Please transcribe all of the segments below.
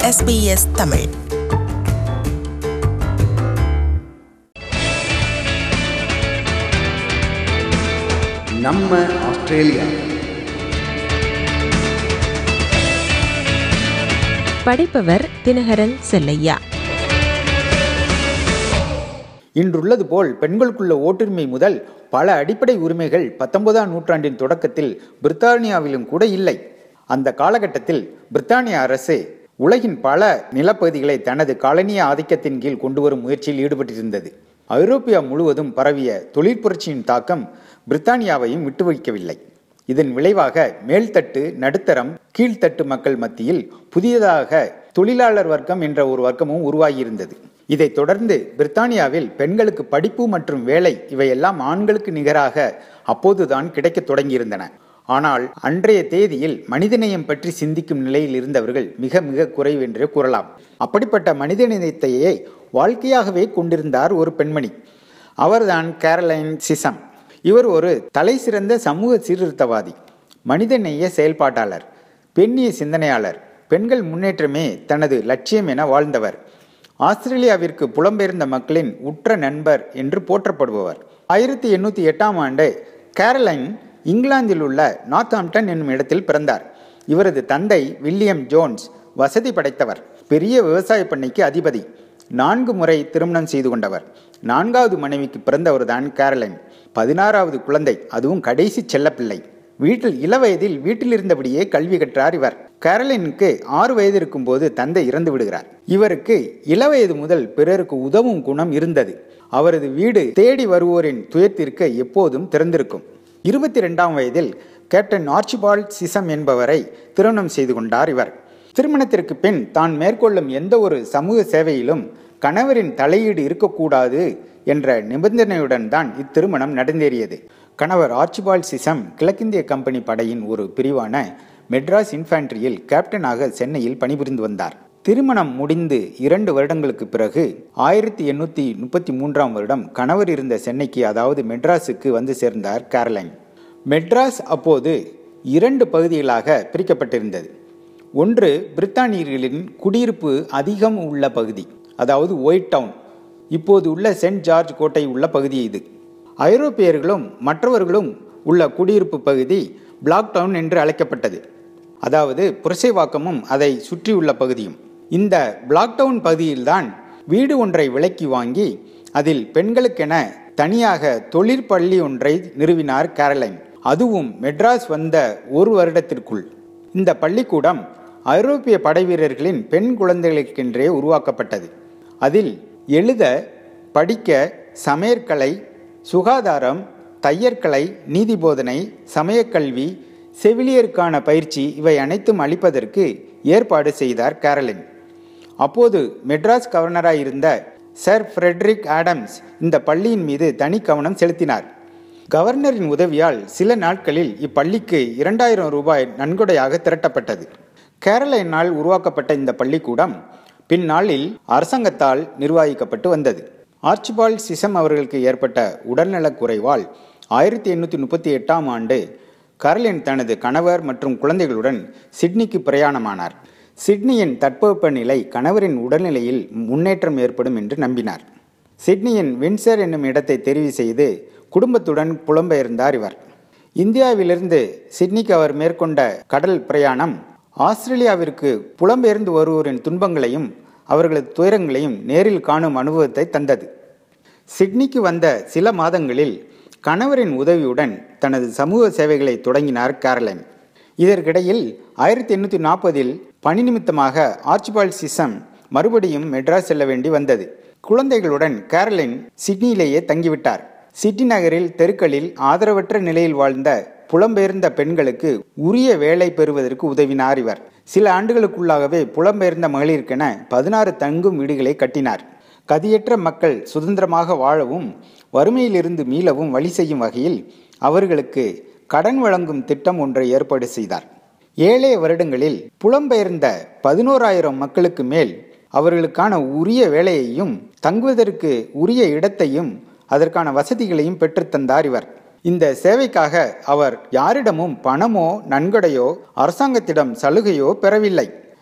SBS Tamil நம்ம Australia படைப்பவர் தினகரன் செல்லையா இன்றுள்ளது போல் பெண்களுக்குள்ள ஓட்டுரிமை முதல் பல அடிப்படை உரிமைகள் பத்தொன்பதாம் நூற்றாண்டின் தொடக்கத்தில் பிரித்தானியாவிலும் கூட இல்லை அந்த காலகட்டத்தில் பிரித்தானிய அரசு உலகின் பல நிலப்பகுதிகளை தனது காலனிய ஆதிக்கத்தின் கீழ் கொண்டு வரும் முயற்சியில் ஈடுபட்டிருந்தது ஐரோப்பியா முழுவதும் பரவிய தொழிற்புரட்சியின் தாக்கம் பிரித்தானியாவையும் விட்டு வைக்கவில்லை இதன் விளைவாக மேல்தட்டு நடுத்தரம் கீழ்த்தட்டு மக்கள் மத்தியில் புதியதாக தொழிலாளர் வர்க்கம் என்ற ஒரு வர்க்கமும் உருவாகியிருந்தது இதைத் தொடர்ந்து பிரித்தானியாவில் பெண்களுக்கு படிப்பு மற்றும் வேலை இவையெல்லாம் ஆண்களுக்கு நிகராக அப்போதுதான் கிடைக்கத் தொடங்கியிருந்தன ஆனால் அன்றைய தேதியில் மனிதநேயம் பற்றி சிந்திக்கும் நிலையில் இருந்தவர்கள் மிக மிக குறைவென்றே கூறலாம் அப்படிப்பட்ட மனிதநேயத்தையே வாழ்க்கையாகவே கொண்டிருந்தார் ஒரு பெண்மணி அவர்தான் கேரலைன் சிசம் இவர் ஒரு தலை சிறந்த சமூக சீர்திருத்தவாதி மனிதநேய செயல்பாட்டாளர் பெண்ணிய சிந்தனையாளர் பெண்கள் முன்னேற்றமே தனது லட்சியம் என வாழ்ந்தவர் ஆஸ்திரேலியாவிற்கு புலம்பெயர்ந்த மக்களின் உற்ற நண்பர் என்று போற்றப்படுபவர் ஆயிரத்தி எண்ணூற்றி எட்டாம் ஆண்டு கேரலைன் இங்கிலாந்தில் உள்ள நார்த்தாம்ப்டன் என்னும் இடத்தில் பிறந்தார் இவரது தந்தை வில்லியம் ஜோன்ஸ் வசதி படைத்தவர் பெரிய விவசாய பண்ணைக்கு அதிபதி நான்கு முறை திருமணம் செய்து கொண்டவர் நான்காவது மனைவிக்கு பிறந்தவர்தான் கேரலைன் பதினாறாவது குழந்தை அதுவும் கடைசி செல்லப்பிள்ளை வீட்டில் இளவயதில் வீட்டில் இருந்தபடியே கல்வி கற்றார் இவர் கேரலினுக்கு ஆறு வயது இருக்கும்போது தந்தை இறந்து விடுகிறார் இவருக்கு இளவயது முதல் பிறருக்கு உதவும் குணம் இருந்தது அவரது வீடு தேடி வருவோரின் துயர்த்திற்கு எப்போதும் திறந்திருக்கும் இருபத்தி ரெண்டாம் வயதில் கேப்டன் ஆர்ச்சிபால்ட் சிசம் என்பவரை திருமணம் செய்து கொண்டார் இவர் திருமணத்திற்கு பின் தான் மேற்கொள்ளும் எந்த ஒரு சமூக சேவையிலும் கணவரின் தலையீடு இருக்கக்கூடாது என்ற நிபந்தனையுடன் தான் இத்திருமணம் நடந்தேறியது கணவர் ஆர்ச்சிபால் சிசம் கிழக்கிந்திய கம்பெனி படையின் ஒரு பிரிவான மெட்ராஸ் இன்ஃபேண்ட்ரியில் கேப்டனாக சென்னையில் பணிபுரிந்து வந்தார் திருமணம் முடிந்து இரண்டு வருடங்களுக்கு பிறகு ஆயிரத்தி எண்ணூற்றி முப்பத்தி மூன்றாம் வருடம் கணவர் இருந்த சென்னைக்கு அதாவது மெட்ராஸுக்கு வந்து சேர்ந்தார் கேரலைன் மெட்ராஸ் அப்போது இரண்டு பகுதிகளாக பிரிக்கப்பட்டிருந்தது ஒன்று பிரித்தானியர்களின் குடியிருப்பு அதிகம் உள்ள பகுதி அதாவது ஒயிட் டவுன் இப்போது உள்ள சென்ட் ஜார்ஜ் கோட்டை உள்ள பகுதி இது ஐரோப்பியர்களும் மற்றவர்களும் உள்ள குடியிருப்பு பகுதி பிளாக் டவுன் என்று அழைக்கப்பட்டது அதாவது புரசைவாக்கமும் அதை சுற்றியுள்ள பகுதியும் இந்த பிளாக் டவுன் பகுதியில்தான் வீடு ஒன்றை விலைக்கு வாங்கி அதில் பெண்களுக்கென தனியாக தொழிற்பள்ளி ஒன்றை நிறுவினார் கேரலைன் அதுவும் மெட்ராஸ் வந்த ஒரு வருடத்திற்குள் இந்த பள்ளிக்கூடம் ஐரோப்பிய படைவீரர்களின் பெண் குழந்தைகளுக்கென்றே உருவாக்கப்பட்டது அதில் எழுத படிக்க சமையற்கலை சுகாதாரம் தையற்கலை நீதி போதனை சமயக்கல்வி செவிலியருக்கான பயிற்சி இவை அனைத்தும் அளிப்பதற்கு ஏற்பாடு செய்தார் கேரலின் அப்போது மெட்ராஸ் கவர்னராக இருந்த சர் ஃப்ரெட்ரிக் ஆடம்ஸ் இந்த பள்ளியின் மீது தனி கவனம் செலுத்தினார் கவர்னரின் உதவியால் சில நாட்களில் இப்பள்ளிக்கு இரண்டாயிரம் ரூபாய் நன்கொடையாக திரட்டப்பட்டது கேரளையினால் உருவாக்கப்பட்ட இந்த பள்ளிக்கூடம் பின்னாளில் அரசாங்கத்தால் நிர்வகிக்கப்பட்டு வந்தது ஆர்ச்சிபால் சிசம் அவர்களுக்கு ஏற்பட்ட உடல்நலக் குறைவால் ஆயிரத்தி எண்ணூற்றி முப்பத்தி எட்டாம் ஆண்டு கரலின் தனது கணவர் மற்றும் குழந்தைகளுடன் சிட்னிக்கு பிரயாணமானார் சிட்னியின் தட்பவெப்பநிலை கணவரின் உடல்நிலையில் முன்னேற்றம் ஏற்படும் என்று நம்பினார் சிட்னியின் வின்சர் என்னும் இடத்தை தெரிவு செய்து குடும்பத்துடன் புலம்பெயர்ந்தார் இவர் இந்தியாவிலிருந்து சிட்னிக்கு அவர் மேற்கொண்ட கடல் பிரயாணம் ஆஸ்திரேலியாவிற்கு புலம்பெயர்ந்து வருவோரின் துன்பங்களையும் அவர்களது துயரங்களையும் நேரில் காணும் அனுபவத்தை தந்தது சிட்னிக்கு வந்த சில மாதங்களில் கணவரின் உதவியுடன் தனது சமூக சேவைகளை தொடங்கினார் கேரலைன் இதற்கிடையில் ஆயிரத்தி எண்ணூற்றி நாற்பதில் பணி நிமித்தமாக ஆர்ச்சிபால் சிசம் மறுபடியும் மெட்ராஸ் செல்ல வேண்டி வந்தது குழந்தைகளுடன் கேரலின் சிட்னியிலேயே தங்கிவிட்டார் சிட்டி நகரில் தெருக்களில் ஆதரவற்ற நிலையில் வாழ்ந்த புலம்பெயர்ந்த பெண்களுக்கு உரிய வேலை பெறுவதற்கு உதவினார் இவர் சில ஆண்டுகளுக்குள்ளாகவே புலம்பெயர்ந்த மகளிருக்கென பதினாறு தங்கும் வீடுகளை கட்டினார் கதியற்ற மக்கள் சுதந்திரமாக வாழவும் வறுமையிலிருந்து மீளவும் வழி செய்யும் வகையில் அவர்களுக்கு கடன் வழங்கும் திட்டம் ஒன்றை ஏற்பாடு செய்தார் ஏழே வருடங்களில் புலம்பெயர்ந்த பதினோராயிரம் மக்களுக்கு மேல் அவர்களுக்கான உரிய வேலையையும் தங்குவதற்கு உரிய இடத்தையும் அதற்கான வசதிகளையும் பெற்றுத்தந்தார் இவர் இந்த சேவைக்காக அவர் யாரிடமும் பணமோ நன்கொடையோ அரசாங்கத்திடம் சலுகையோ பெறவில்லை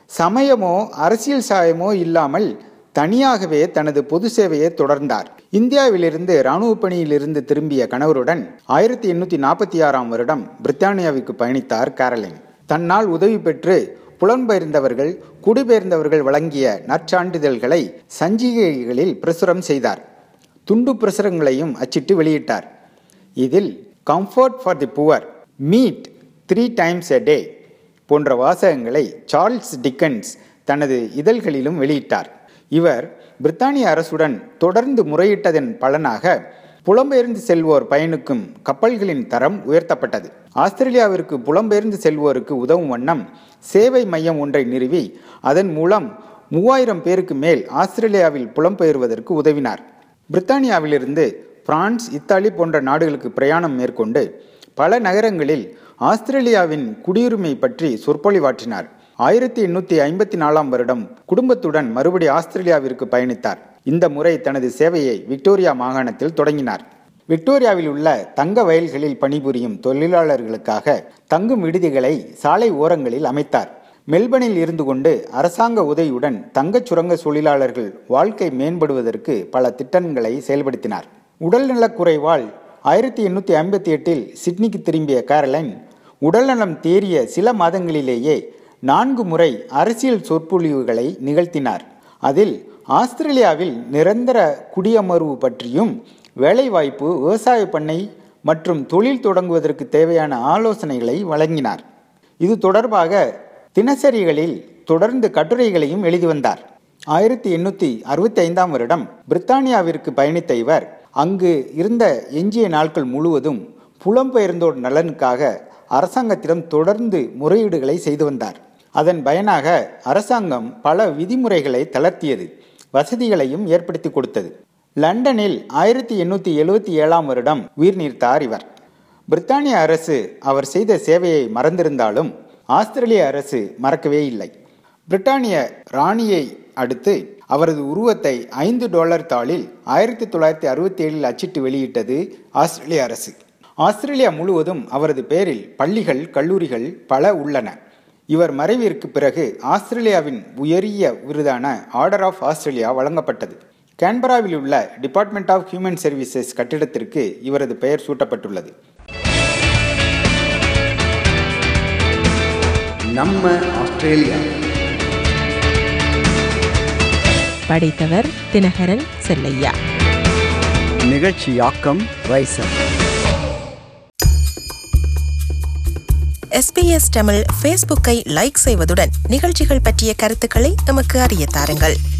சமயமோ அரசியல் சாயமோ இல்லாமல் தனியாகவே தனது பொது சேவையை தொடர்ந்தார் இந்தியாவிலிருந்து இராணுவ பணியிலிருந்து திரும்பிய கணவருடன் ஆயிரத்தி எண்ணூற்றி நாற்பத்தி ஆறாம் வருடம் பிரித்தானியாவுக்கு பயணித்தார் கேரலின் தன்னால் உதவி பெற்று புலம்பெயர்ந்தவர்கள் குடிபெயர்ந்தவர்கள் வழங்கிய நற்சான்றிதழ்களை சஞ்சிகைகளில் பிரசுரம் செய்தார் துண்டு பிரசுரங்களையும் அச்சிட்டு வெளியிட்டார் இதில் comfort for the poor meet three times a day போன்ற வாசகங்களை சார்ல்ஸ் டிக்கன்ஸ் தனது இதழ்களிலும் வெளியிட்டார் இவர் பிரித்தானிய அரசுடன் தொடர்ந்து முறையிட்டதன் பலனாக புலம்பெயர்ந்து செல்வோர் பயணிக்கும் கப்பல்களின் தரம் உயர்த்தப்பட்டது ஆஸ்திரேலியாவிற்கு புலம்பெயர்ந்து செல்வோருக்கு உதவும் வண்ணம் சேவை மையம் ஒன்றை நிறுவி அதன் மூலம் மூவாயிரம் பேருக்கு மேல் ஆஸ்திரேலியாவில் புலம்பெயர்வதற்கு உதவினார் பிரித்தானியாவிலிருந்து பிரான்ஸ் இத்தாலி போன்ற நாடுகளுக்கு பிரயாணம் மேற்கொண்டு பல நகரங்களில் ஆஸ்திரேலியாவின் குடியுரிமை பற்றி சொற்பொழிவாற்றினார் ஆயிரத்தி எண்ணூற்றி ஐம்பத்தி நாலாம் வருடம் குடும்பத்துடன் மறுபடி ஆஸ்திரேலியாவிற்கு பயணித்தார் இந்த முறை தனது சேவையை விக்டோரியா மாகாணத்தில் தொடங்கினார் விக்டோரியாவில் உள்ள தங்க வயல்களில் பணிபுரியும் தொழிலாளர்களுக்காக தங்கும் விடுதிகளை சாலை ஓரங்களில் அமைத்தார் மெல்பனில் இருந்து கொண்டு அரசாங்க உதவியுடன் தங்கச் சுரங்க தொழிலாளர்கள் வாழ்க்கை மேம்படுவதற்கு பல திட்டங்களை செயல்படுத்தினார் உடல்நலக் குறைவால் ஆயிரத்தி எண்ணூற்றி ஐம்பத்தி எட்டில் சிட்னிக்கு திரும்பிய கேரலைன் உடல்நலம் தேறிய சில மாதங்களிலேயே நான்கு முறை அரசியல் சொற்பொழிவுகளை நிகழ்த்தினார் அதில் ஆஸ்திரேலியாவில் நிரந்தர குடியமர்வு பற்றியும் வேலைவாய்ப்பு விவசாய பண்ணை மற்றும் தொழில் தொடங்குவதற்கு தேவையான ஆலோசனைகளை வழங்கினார் இது தொடர்பாக தினசரிகளில் தொடர்ந்து கட்டுரைகளையும் எழுதி வந்தார் ஆயிரத்தி எண்ணூற்றி அறுபத்தி ஐந்தாம் வருடம் பிரித்தானியாவிற்கு பயணித்த இவர் அங்கு இருந்த எஞ்சிய நாட்கள் முழுவதும் புலம்பெயர்ந்தோர் நலனுக்காக அரசாங்கத்திடம் தொடர்ந்து முறையீடுகளை செய்து வந்தார் அதன் பயனாக அரசாங்கம் பல விதிமுறைகளை தளர்த்தியது வசதிகளையும் ஏற்படுத்தி கொடுத்தது லண்டனில் ஆயிரத்தி எண்ணூற்றி எழுவத்தி ஏழாம் வருடம் உயிர் நீர்த்தார் இவர் பிரித்தானிய அரசு அவர் செய்த சேவையை மறந்திருந்தாலும் ஆஸ்திரேலிய அரசு மறக்கவே இல்லை பிரிட்டானிய ராணியை அடுத்து அவரது உருவத்தை ஐந்து டாலர் தாளில் ஆயிரத்தி தொள்ளாயிரத்தி அறுபத்தி ஏழில் அச்சிட்டு வெளியிட்டது ஆஸ்திரேலிய அரசு ஆஸ்திரேலியா முழுவதும் அவரது பெயரில் பள்ளிகள் கல்லூரிகள் பல உள்ளன இவர் மறைவிற்கு பிறகு ஆஸ்திரேலியாவின் உயரிய விருதான ஆர்டர் ஆஃப் ஆஸ்திரேலியா வழங்கப்பட்டது கேன்பராவில் உள்ள டிபார்ட்மெண்ட் ஆஃப் ஹியூமன் சர்வீசஸ் கட்டிடத்திற்கு இவரது பெயர் சூட்டப்பட்டுள்ளது நம்ம ஆஸ்திரேலியா படைத்தவர் தினகரன் செல்லையா நிகழ்ச்சியாக்கம் ரைசர் எஸ்பிஎஸ் தமிழ் ஃபேஸ்புக்கை லைக் செய்வதுடன் நிகழ்ச்சிகள் பற்றிய கருத்துக்களை எமக்கு அறிய தாருங்கள்